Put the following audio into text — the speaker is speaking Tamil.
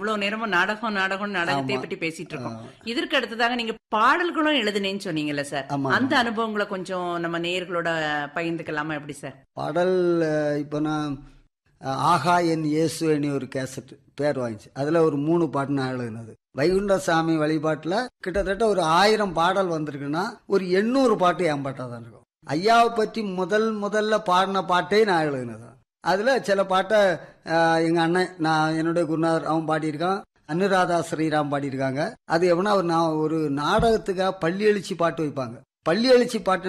இவ்வளவு நேரமும் நாடகம் நாடகம் நாடகத்தை பற்றி பேசிட்டு இருக்கோம் இதற்கு அடுத்ததாக நீங்க பாடல்களும் எழுதுனேன்னு சொன்னீங்கல்ல சார் ஆமா. அந்த அனுபவங்களை கொஞ்சம் நம்ம நேயர்களோட பகிர்ந்துக்கலாமா எப்படி சார் பாடல் அஹ், இப்போ நான் அஹ், ஆஹா என் இயேசு அணி ஒரு கேசட் பேர் வாங்கிச்சு அதில் ஒரு மூணு பாட்டு நான் எழுதுனது வைகுண்ட சாமி வழிபாட்டில் கிட்டத்தட்ட ஒரு ஆயிரம் பாடல் வந்திருக்குன்னா ஒரு எண்ணூறு பாட்டு என் பாட்டாக தான் இருக்கும் ஐயாவை பற்றி முதல் முதல்ல பாடின பாட்டே நான் எழுதுனது அதில் சில பாட்டை எங்கள் அண்ணன் நான் என்னுடைய குருநாதர் அவன் பாடியிருக்கான் அனுராதா ஸ்ரீராம் பாடியிருக்காங்க அது எப்படின்னா ஒரு நான் ஒரு நாடகத்துக்காக பள்ளி எழுச்சி பாட்டு வைப்பாங்க பள்ளி எழுச்சி பாட்டு